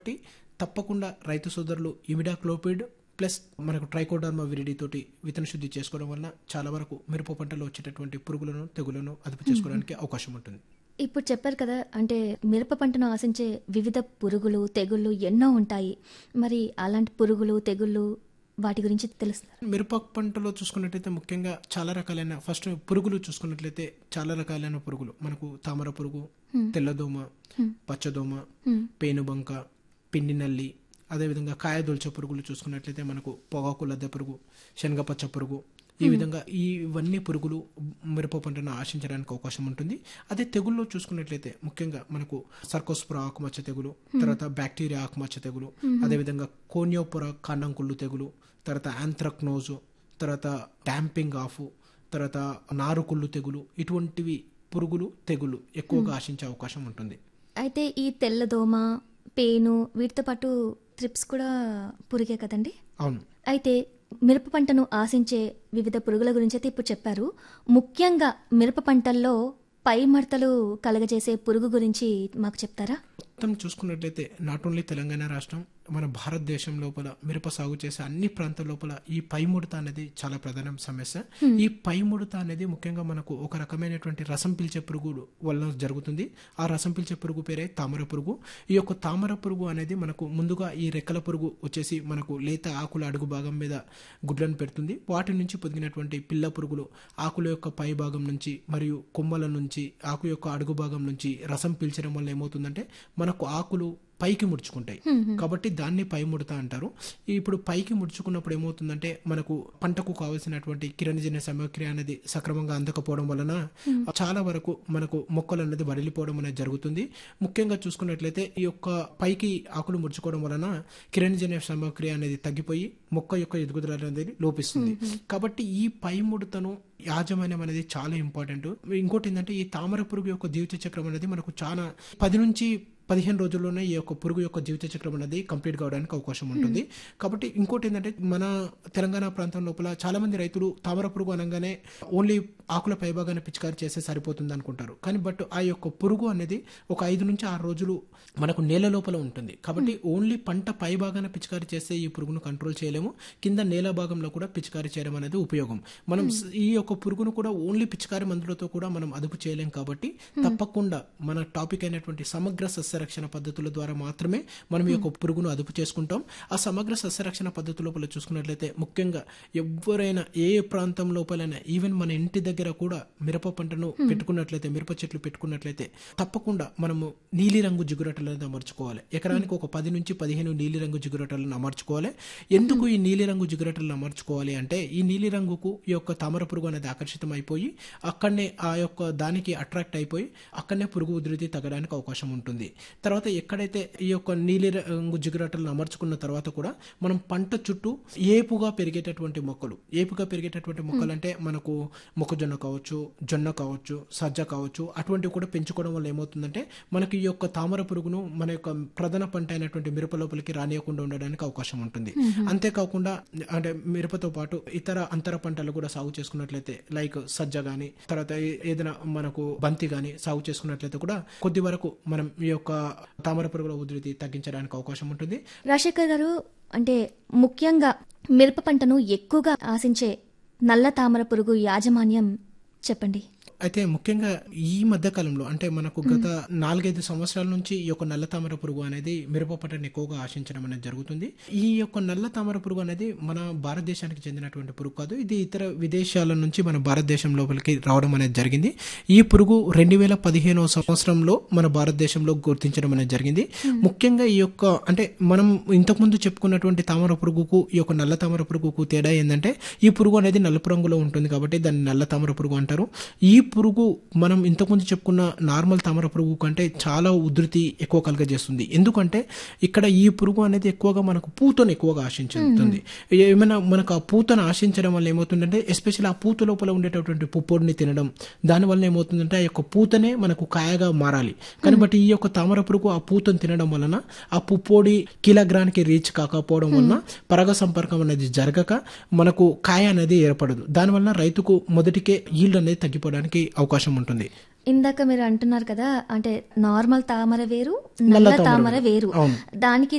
కాబట్టి తప్పకుండా రైతు సోదరులు ఇమిడాక్లోపిడ్ ప్లస్ మనకు ట్రైకోడర్మా విరిడి తోటి విత్తన శుద్ధి చేసుకోవడం వలన చాలా వరకు మిరప పంటలో వచ్చేటటువంటి పురుగులను తెగులను అదుపు చేసుకోవడానికి అవకాశం ఉంటుంది ఇప్పుడు చెప్పారు కదా అంటే మిరప పంటను ఆశించే వివిధ పురుగులు తెగుళ్ళు ఎన్నో ఉంటాయి మరి అలాంటి పురుగులు తెగుళ్ళు వాటి గురించి తెలుస్తారు మిరప పంటలో చూసుకున్నట్లయితే ముఖ్యంగా చాలా రకాలైన ఫస్ట్ పురుగులు చూసుకున్నట్లయితే చాలా రకాలైన పురుగులు మనకు తామర పురుగు తెల్లదోమ పచ్చదోమ పేనుబంక పిండి నల్లి అదేవిధంగా కాయ దొల్చే పురుగులు చూసుకున్నట్లయితే మనకు పొగాకు లద్దె పురుగు శనగపచ్చ పురుగు ఈ విధంగా ఈ ఇవన్నీ పురుగులు మిరప పంటను ఆశించడానికి అవకాశం ఉంటుంది అదే తెగుల్లో చూసుకున్నట్లయితే ముఖ్యంగా మనకు సర్కోస్పుర ఆకుమచ్చ తెగులు తర్వాత బ్యాక్టీరియా ఆకుమచ్చ తెగులు అదేవిధంగా కోనియోపుర కాండంకుళ్ళు తెగులు తర్వాత ఆంథ్రక్నోజు తర్వాత డాంపింగ్ ఆఫ్ తర్వాత నారుకుళ్ళు తెగులు ఇటువంటివి పురుగులు తెగులు ఎక్కువగా ఆశించే అవకాశం ఉంటుంది అయితే ఈ తెల్లదోమ పేను వీటితో పాటు త్రిప్స్ కూడా పురిగే కదండి అవును అయితే మిరప పంటను ఆశించే వివిధ పురుగుల గురించి అయితే ఇప్పుడు చెప్పారు ముఖ్యంగా మిరప పంటల్లో పై మడతలు కలగజేసే పురుగు గురించి మాకు చెప్తారా మొత్తం చూసుకున్నట్లయితే నాట్ ఓన్లీ తెలంగాణ రాష్ట్రం మన భారతదేశం లోపల మిరప సాగు చేసే అన్ని ప్రాంతాల లోపల ఈ పై ముడత అనేది చాలా ప్రధాన సమస్య ఈ పై ముడత అనేది ముఖ్యంగా మనకు ఒక రకమైనటువంటి రసం పీల్చే పురుగు వలన జరుగుతుంది ఆ రసం పీల్చే పురుగు పేరే తామర పురుగు ఈ యొక్క తామర పురుగు అనేది మనకు ముందుగా ఈ రెక్కల పురుగు వచ్చేసి మనకు లేత ఆకుల అడుగు భాగం మీద గుడ్లను పెడుతుంది వాటి నుంచి పొదిగినటువంటి పిల్ల పురుగులు ఆకుల యొక్క పై భాగం నుంచి మరియు కొమ్మల నుంచి ఆకు యొక్క అడుగు భాగం నుంచి రసం పీల్చడం వల్ల ఏమవుతుందంటే మనకు ఆకులు పైకి ముడుచుకుంటాయి కాబట్టి దాన్ని పై ముడత అంటారు ఇప్పుడు పైకి ముడుచుకున్నప్పుడు ఏమవుతుందంటే మనకు పంటకు కావాల్సినటువంటి కిరణజన్య సమక్రియ అనేది సక్రమంగా అందకపోవడం వలన చాలా వరకు మనకు మొక్కలు అనేది వడిలిపోవడం అనేది జరుగుతుంది ముఖ్యంగా చూసుకున్నట్లయితే ఈ యొక్క పైకి ఆకులు ముడుచుకోవడం వలన కిరణజన్య సమక్రియ అనేది తగ్గిపోయి మొక్క యొక్క ఎదుగుదల అనేది లోపిస్తుంది కాబట్టి ఈ పై ముడతను యాజమాన్యం అనేది చాలా ఇంపార్టెంట్ ఇంకోటి ఏంటంటే ఈ తామర పురుగు యొక్క జీవిత చక్రం అనేది మనకు చాలా పది నుంచి పదిహేను రోజుల్లోనే ఈ యొక్క పురుగు యొక్క జీవిత చక్రం అనేది కంప్లీట్ కావడానికి అవకాశం ఉంటుంది కాబట్టి ఇంకోటి ఏంటంటే మన తెలంగాణ ప్రాంతం లోపల చాలా మంది రైతులు తామర పురుగు అనగానే ఓన్లీ ఆకుల పైభాగాన్ని పిచికారి చేస్తే సరిపోతుంది అనుకుంటారు కానీ బట్ ఆ యొక్క పురుగు అనేది ఒక ఐదు నుంచి ఆరు రోజులు మనకు నేల లోపల ఉంటుంది కాబట్టి ఓన్లీ పంట పై భాగాన పిచికారి చేస్తే ఈ పురుగును కంట్రోల్ చేయలేము కింద నేల భాగంలో కూడా పిచికారి చేయడం అనేది ఉపయోగం మనం ఈ యొక్క పురుగును కూడా ఓన్లీ పిచికారి మందులతో కూడా మనం అదుపు చేయలేం కాబట్టి తప్పకుండా మన టాపిక్ అయినటువంటి సమగ్ర సస్యరక్షణ పద్ధతుల ద్వారా మాత్రమే మనం ఈ యొక్క పురుగును అదుపు చేసుకుంటాం ఆ సమగ్ర సస్యరక్షణ పద్ధతి లోపల చూసుకున్నట్లయితే ముఖ్యంగా ఎవరైనా ఏ ప్రాంతం లోపలైనా ఈవెన్ మన ఇంటి దగ్గర కూడా మిరప పంటను పెట్టుకున్నట్లయితే మిరప చెట్లు పెట్టుకున్నట్లయితే తప్పకుండా మనము నీలిరంగు జిగురటలను అమర్చుకోవాలి ఎకరానికి ఒక పది నుంచి పదిహేను నీలిరంగు జిగురటలను అమర్చుకోవాలి ఎందుకు ఈ నీలిరంగు జిగురటలను అమర్చుకోవాలి అంటే ఈ నీలిరంగుకు ఈ యొక్క తామర పురుగు అనేది ఆకర్షితం అయిపోయి అక్కడనే ఆ యొక్క దానికి అట్రాక్ట్ అయిపోయి అక్కడనే పురుగు ఉధృతి తగ్గడానికి అవకాశం ఉంటుంది తర్వాత ఎక్కడైతే ఈ యొక్క నీలి రంగు జిగురటలను అమర్చుకున్న తర్వాత కూడా మనం పంట చుట్టూ ఏపుగా పెరిగేటటువంటి మొక్కలు ఏపుగా పెరిగేటటువంటి మొక్కలు అంటే మనకు మొక్కజొన్న కావచ్చు జొన్న కావచ్చు సజ్జ కావచ్చు అటువంటివి కూడా పెంచుకోవడం వల్ల ఏమవుతుందంటే మనకి ఈ యొక్క తామర పురుగును మన యొక్క ప్రధాన పంట అయినటువంటి మిరప లోపలికి రానియకుండా ఉండడానికి అవకాశం ఉంటుంది అంతేకాకుండా అంటే మిరపతో పాటు ఇతర అంతర పంటలు కూడా సాగు చేసుకున్నట్లయితే లైక్ సజ్జ గాని తర్వాత ఏ- ఏదైనా మనకు బంతి గాని సాగు చేసుకున్నట్లయితే కూడా కొద్ది వరకు మనం ఈ యొక్క తామర పురుగుల ఉధృతి తగ్గించడానికి అవకాశం ఉంటుంది రాజశేఖర్ గారు అంటే ముఖ్యంగా మిరప పంటను ఎక్కువగా ఆశించే నల్ల తామర పురుగు యాజమాన్యం చెప్పండి అయితే ముఖ్యంగా ఈ మధ్య కాలంలో అంటే మనకు గత నాలుగైదు సంవత్సరాల నుంచి ఈ యొక్క నల్ల తామర పురుగు అనేది మిరప పంటను ఎక్కువగా ఆశించడం అనేది జరుగుతుంది ఈ యొక్క నల్ల తామర పురుగు అనేది మన భారతదేశానికి చెందినటువంటి పురుగు కాదు ఇది ఇతర విదేశాల నుంచి మన భారతదేశం లోపలికి రావడం అనేది జరిగింది ఈ పురుగు రెండు వేల పదిహేనవ సంవత్సరంలో మన భారతదేశంలో గుర్తించడం అనేది జరిగింది ముఖ్యంగా ఈ యొక్క అంటే మనం ఇంతకుముందు చెప్పుకున్నటువంటి తామర పురుగుకు ఈ యొక్క నల్ల తామర పురుగుకు తేడా ఏంటంటే ఈ పురుగు అనేది నలుపు రంగులో ఉంటుంది కాబట్టి దాన్ని నల్ల తామర పురుగు అంటారు ఈ పురుగు మనం ఇంతకుముందు చెప్పుకున్న నార్మల్ తామర పురుగు కంటే చాలా ఉధృతి ఎక్కువ కలగజేస్తుంది ఎందుకంటే ఇక్కడ ఈ పురుగు అనేది ఎక్కువగా మనకు పూతను ఎక్కువగా ఆశించుతుంది ఏమైనా మనకు ఆ పూతను ఆశించడం వల్ల ఏమవుతుందంటే ఎస్పెషల్ ఆ పూత లోపల ఉండేటటువంటి పుప్పొడిని తినడం దానివల్ల ఏమవుతుందంటే ఆ యొక్క పూతనే మనకు కాయగా మారాలి కానీ బట్ ఈ యొక్క తామర పురుగు ఆ పూతను తినడం వలన ఆ పుప్పొడి కిలోగ్రానికి రీచ్ కాకపోవడం వలన పరగ సంపర్కం అనేది జరగక మనకు కాయ అనేది ఏర్పడదు దానివల్ల రైతుకు మొదటికే ఈల్డ్ అనేది తగ్గిపోవడానికి రావడానికి అవకాశం ఉంటుంది ఇందాక మీరు అంటున్నారు కదా అంటే నార్మల్ తామర వేరు నల్ల తామర వేరు అవును. దానికి